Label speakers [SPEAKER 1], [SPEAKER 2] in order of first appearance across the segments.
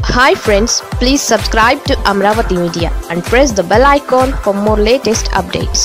[SPEAKER 1] hi friends please subscribe to Amaravati media and press the bell icon for more latest updates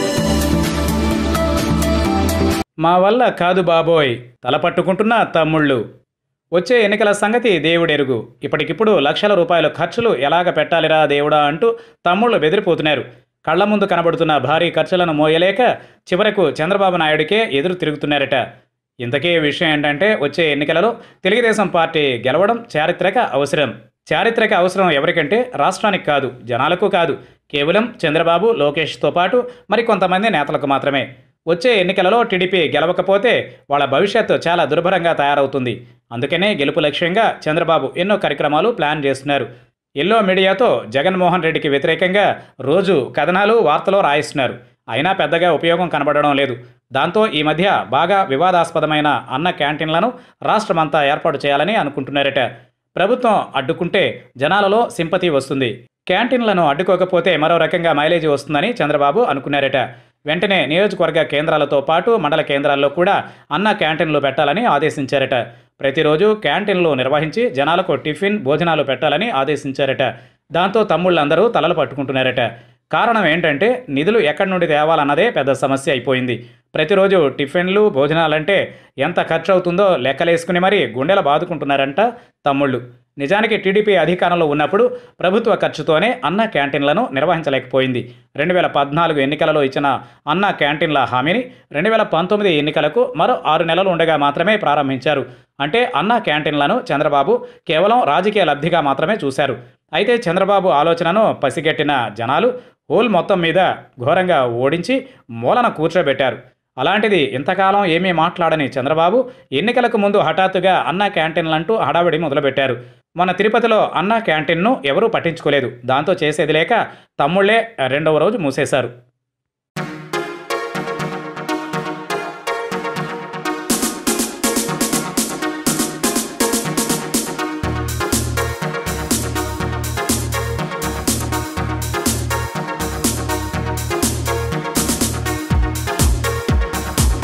[SPEAKER 2] మా వల్ల కాదు బాబోయ్ తలపట్టుకుంటున్న తమ్ముళ్ళు వచ్చే ఎన్నికల సంగతి దేవుడెరుగు ఇప్పటికిప్పుడు లక్షల రూపాయల ఖర్చులు ఎలాగ పెట్టాలిరా దేవుడా అంటూ తమ్ముళ్ళు బెదిరిపోతున్నారు కళ్ల ముందు కనబడుతున్న భారీ ఖర్చులను మోయలేక చివరకు చంద్రబాబు నాయుడికే ఎదురు తిరుగుతున్నారట ఇంతకీ విషయం ఏంటంటే వచ్చే ఎన్నికలలో తెలుగుదేశం పార్టీ గెలవడం చారిత్రక అవసరం చారిత్రక అవసరం ఎవరికంటే రాష్ట్రానికి కాదు జనాలకు కాదు కేవలం చంద్రబాబు లోకేష్తో పాటు మరికొంతమంది నేతలకు మాత్రమే వచ్చే ఎన్నికలలో టీడీపీ గెలవకపోతే వాళ్ళ భవిష్యత్తు చాలా దుర్భరంగా తయారవుతుంది అందుకనే గెలుపు లక్ష్యంగా చంద్రబాబు ఎన్నో కార్యక్రమాలు ప్లాన్ చేస్తున్నారు ఎల్లో మీడియాతో జగన్మోహన్ రెడ్డికి వ్యతిరేకంగా రోజు కథనాలు వార్తలు రాయిస్తున్నారు అయినా పెద్దగా ఉపయోగం కనబడడం లేదు దాంతో ఈ మధ్య బాగా వివాదాస్పదమైన అన్న క్యాంటీన్లను రాష్ట్రమంతా ఏర్పాటు చేయాలని అనుకుంటున్నారట ప్రభుత్వం అడ్డుకుంటే జనాలలో సింపతి వస్తుంది క్యాంటీన్లను అడ్డుకోకపోతే మరో రకంగా మైలేజీ వస్తుందని చంద్రబాబు అనుకున్నారట వెంటనే నియోజకవర్గ కేంద్రాలతో పాటు మండల కేంద్రాల్లో కూడా అన్న క్యాంటీన్లు పెట్టాలని ఆదేశించారట ప్రతిరోజు క్యాంటీన్లు నిర్వహించి జనాలకు టిఫిన్ భోజనాలు పెట్టాలని ఆదేశించారట దాంతో తమ్ముళ్ళందరూ తలలు పట్టుకుంటున్నారట కారణం ఏంటంటే నిధులు ఎక్కడి నుండి తేవాలన్నదే పెద్ద సమస్య అయిపోయింది ప్రతిరోజు టిఫిన్లు భోజనాలంటే ఎంత ఖర్చు అవుతుందో లెక్కలేసుకుని మరీ గుండెల బాదుకుంటున్నారంట తమ్ముళ్ళు నిజానికి టీడీపీ అధికారంలో ఉన్నప్పుడు ప్రభుత్వ ఖర్చుతోనే అన్న క్యాంటీన్లను నిర్వహించలేకపోయింది రెండు వేల పద్నాలుగు ఎన్నికలలో ఇచ్చిన అన్న క్యాంటీన్ల హామీని రెండు వేల పంతొమ్మిది ఎన్నికలకు మరో ఆరు నెలలు ఉండగా మాత్రమే ప్రారంభించారు అంటే అన్న క్యాంటీన్లను చంద్రబాబు కేవలం రాజకీయ లబ్ధిగా మాత్రమే చూశారు అయితే చంద్రబాబు ఆలోచనను పసిగట్టిన జనాలు హోల్ మొత్తం మీద ఘోరంగా ఓడించి మూలన కూర్చోబెట్టారు అలాంటిది ఇంతకాలం ఏమీ మాట్లాడని చంద్రబాబు ఎన్నికలకు ముందు హఠాత్తుగా అన్న క్యాంటీన్లంటూ హడావిడి మొదలుపెట్టారు మన తిరుపతిలో అన్న క్యాంటీన్ను ఎవరూ పట్టించుకోలేదు దాంతో చేసేది లేక తమ్ముళ్లే రెండవ రోజు మూసేశారు